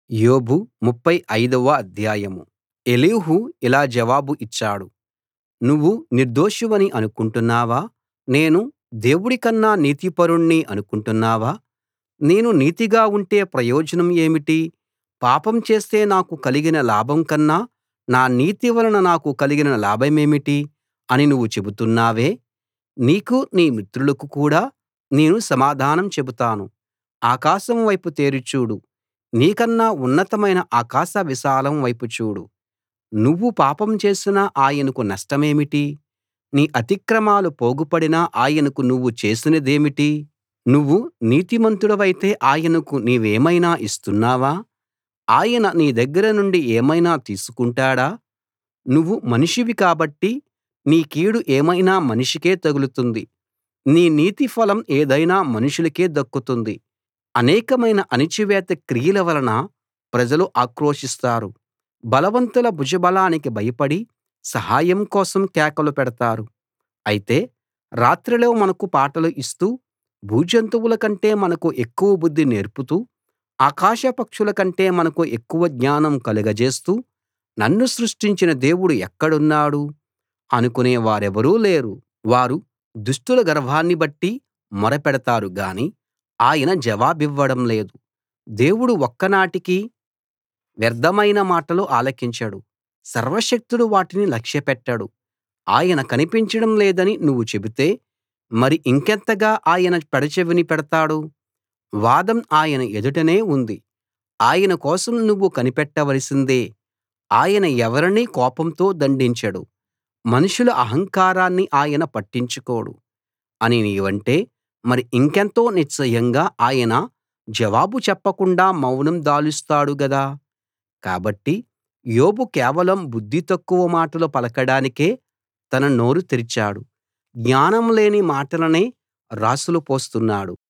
యోబు ముప్ఫై ఐదవ అధ్యాయం ఎలీహు ఇలా జవాబు ఇచ్చాడు నువ్వు నిర్దోషివని అనుకుంటున్నావా నేను దేవుడికన్నా నీతిపరుణ్ణి అనుకుంటున్నావా నేను నీతిగా ఉంటే ప్రయోజనం ఏమిటి పాపం చేస్తే నాకు కలిగిన లాభం కన్నా నా నీతి వలన నాకు కలిగిన లాభమేమిటి అని నువ్వు చెబుతున్నావే నీకూ నీ మిత్రులకు కూడా నేను సమాధానం చెబుతాను ఆకాశం వైపు తేరి చూడు నీకన్నా ఉన్నతమైన ఆకాశ విశాలం వైపు చూడు నువ్వు పాపం చేసినా ఆయనకు నష్టమేమిటి నీ అతిక్రమాలు పోగుపడినా ఆయనకు నువ్వు చేసినదేమిటి నువ్వు నీతిమంతుడివైతే ఆయనకు నీవేమైనా ఇస్తున్నావా ఆయన నీ దగ్గర నుండి ఏమైనా తీసుకుంటాడా నువ్వు మనిషివి కాబట్టి నీ కీడు ఏమైనా మనిషికే తగులుతుంది నీ నీతి ఫలం ఏదైనా మనుషులకే దక్కుతుంది అనేకమైన అణిచివేత క్రియల వలన ప్రజలు ఆక్రోశిస్తారు బలవంతుల భుజబలానికి భయపడి సహాయం కోసం కేకలు పెడతారు అయితే రాత్రిలో మనకు పాటలు ఇస్తూ భూజంతువుల కంటే మనకు ఎక్కువ బుద్ధి నేర్పుతూ ఆకాశ పక్షుల కంటే మనకు ఎక్కువ జ్ఞానం కలుగజేస్తూ నన్ను సృష్టించిన దేవుడు ఎక్కడున్నాడు అనుకునే వారెవరూ లేరు వారు దుష్టుల గర్వాన్ని బట్టి మొర పెడతారు గాని ఆయన జవాబివ్వడం లేదు దేవుడు ఒక్కనాటికి వ్యర్థమైన మాటలు ఆలకించడు సర్వశక్తుడు వాటిని లక్ష్యపెట్టడు ఆయన కనిపించడం లేదని నువ్వు చెబితే మరి ఇంకెంతగా ఆయన పెడచెవిని పెడతాడు వాదం ఆయన ఎదుటనే ఉంది ఆయన కోసం నువ్వు కనిపెట్టవలసిందే ఆయన ఎవరినీ కోపంతో దండించడు మనుషుల అహంకారాన్ని ఆయన పట్టించుకోడు అని నీవంటే మరి ఇంకెంతో నిశ్చయంగా ఆయన జవాబు చెప్పకుండా మౌనం దాలుస్తాడు గదా కాబట్టి యోబు కేవలం బుద్ధి తక్కువ మాటలు పలకడానికే తన నోరు తెరిచాడు జ్ఞానం లేని మాటలనే రాసులు పోస్తున్నాడు